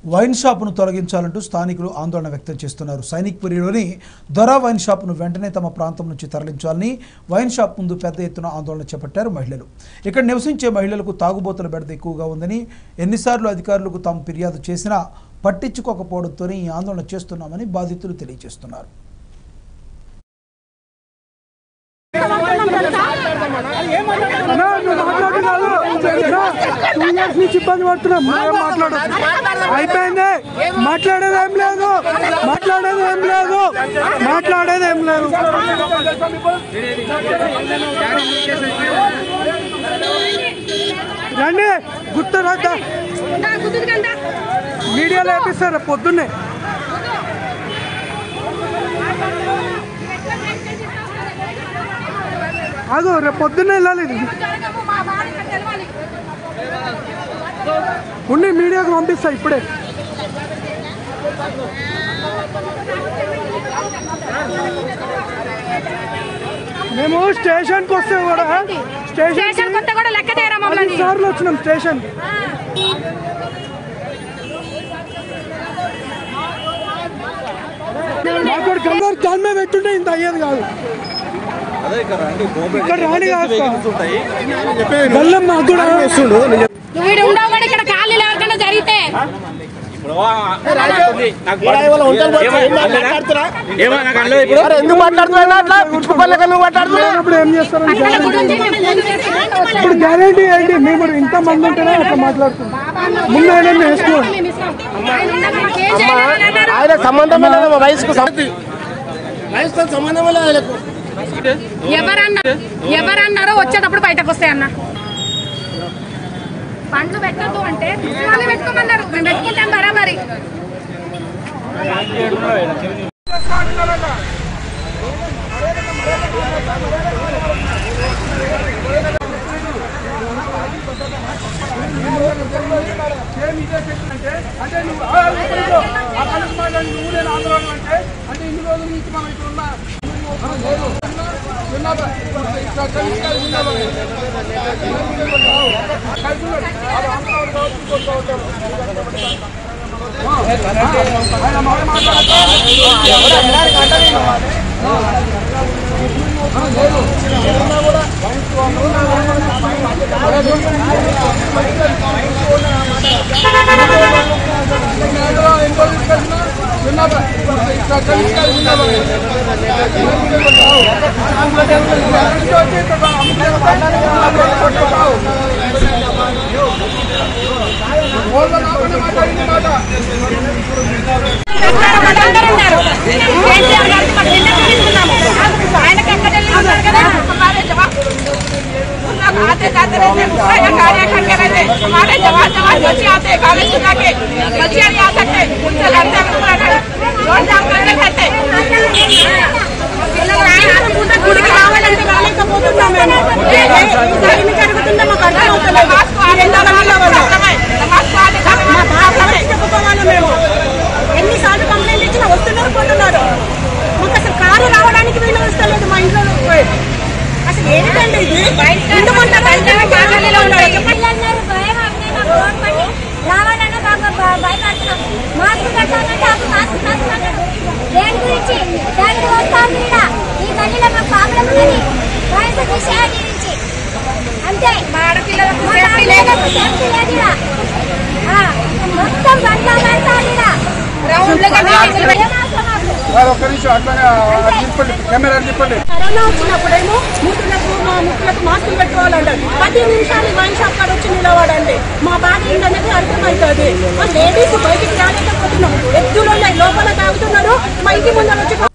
Wine షాపును తొలగించాలంటూ స్థానికులు ఆందోళన వ్యక్తం చేస్తున్నారు సైనిక్పురిలోని దొర వైన్ షాపును వెంటనే తమ ప్రాంతం నుంచి తరలించాలని వైన్ షాప్ ముందు పెద్ద ఎత్తున ఆందోళన చేపట్టారు మహిళలు ఇక్కడ నివసించే మహిళలకు తాగుబోతుల బెడద ఎక్కువగా ఉందని ఎన్నిసార్లు అధికారులకు తాము ఫిర్యాదు చేసినా పట్టించుకోకపోవడంతోనే ఈ ఆందోళన చేస్తున్నామని బాధితులు తెలియజేస్తున్నారు అన్నా, నువ్వు మాట్లాడు కాదు. అన్నా, టూ ఇయర్స్ నుంచి ఇబ్బంది పడుతున్నాం నువ్వేం మాట్లాడొద్దు. అయిపోయింది మాట్లాడేది ఏం లేదు మాట్లాడేది ఏం లేదు మాట్లాడేది ఏం లేదు రండి గుర్తు రద్దా మీడియాలో వేపిస్తారు రేపు పొద్దున్నే ఆగు రేపు పొద్దున్నే వెళ్ళాలి ఇది ఉండి మీడియాకు పంపిస్తా ఇప్పుడే మేము స్టేషన్కి వస్తే కూడా స్టేషన్ స్టేషన్ కొత్త కూడా లెక్క చేయరా మమ్మల్ని సార్లు వచ్చినాం స్టేషన్ అక్కడ కలర్ దాని మీద పెట్టుంటే ఇంత అయ్యేది కాదు ఇక్కడ రాని కాదు సార్. బెల్లం మాకు కూడా నువ్వు వీడు ఉండవు కూడా ఇక్కడ ఖాళీ ఎవరికైనా జరిగితే ఎందుకు మాట్లాడుతున్నా అట్లా పుచ్చుకోలేక నువ్వు మాట్లాడుతున్నావు ఇప్పుడు ఏం చేస్తారని వాళ్ళ గురించి మేము ముందు చేసి ఇప్పుడు గ్యారంటీ ఏంటి మేము ఇంత మంది ఉంటేనే అట్లా మాట్లాడుతున్నాం ముందు ఆయన వేసుకోండి మేము ఇస్తాం. ఆయన ఉండగా మాకు ఏం చేయలేదని అన్నారు. ఆయన సంబంధమే లేదు మా వయసుకు వయసుతో సంబంధమే లేదు ఆయనకు ఎవరన్నా ఎవరన్నారో వచ్చేటప్పుడు బయటకు వస్తాయి అన్న పండ్లు పెట్టద్దు అంటే వాళ్ళు పెట్టుకోమన్నారు మేము పెట్టుకుంటాం బరాబరి అంటే ఇన్ని రోజుల నుంచి మనం ఇక్కడ ఉన్నా అందరూ ఉన్నారు కేసీఆర్ గారికి మాకు నిన్న తీసుకున్నాము ఆయనకి ఎక్కడ వెళ్ళినారు కదా हमारे जवाब आते जाते रहते पूरा यहाँ कार्य करके रहते हमारे जवान जवान बच्चे आते कागज सुना के बच्चे नहीं आ सकते उनसे लड़ते हैं पूरा जोर जाम करके रहते గుడికి రావాలంటే రాలేకపోతున్నాం మేము ఏమి జరుగుతుందో మాకు అర్థం అవుతలేదు ఎంత మందిలో మా బాధ చెప్పుకోవాలి మేము ఎన్నిసార్లు కంప్లైంట్ ఇచ్చినా వస్తున్నారు పోతున్నారు మాకు అసలు కారు రావడానికి వీలు వస్తలేదు మా ఇంట్లో అసలు ఏంటండి ఇది ఎందుకంటారు పిల్లలందరూ భయం అంటే మాకు గవర్నమెంట్ రావాలన్నా బాగా భ- భయపడుతున్నాం మాస్క్ పెట్టాలంటే అప్పుడు మాస్క్ మాస్క్ అన్నాడు దేని గురించి దానికి వస్తాం ఈడ ఈ గల్లీలో మాకు ప్రాబ్లం ఉన్నది వయసు విషయాల గురించి అంతే మా ఆడపిల్లలకు మా సేఫ్టీ లేదు ఆడపిల్లలకు సేఫ్టీ లేదు ఈడ. ఆ, మొత్తం బండ్లు పెడతారు ఈడ. రౌండ్లు కదా ఏమవసరం మాకు? ఒక్క నిమిషం అట్లానే చెప్పండి కెమెరా చెప్పండి కరోనా వచ్చినప్పుడేమో మూతులకు మా ముక్కులకు మాస్కులు పెట్టుకోవాలండి పది నిమిషాలు వైన్ షాప్ కాడ వచ్చి నిలబడండి మా బాధ ఏంటనేది అర్థమవుతుంది మా లేడీస్ బయటికి రాలేకపోతున్నాం ఎద్దులు ఉన్నాయి లోపల తాగుతున్నారు మా ఇంటి ముందర వచ్చి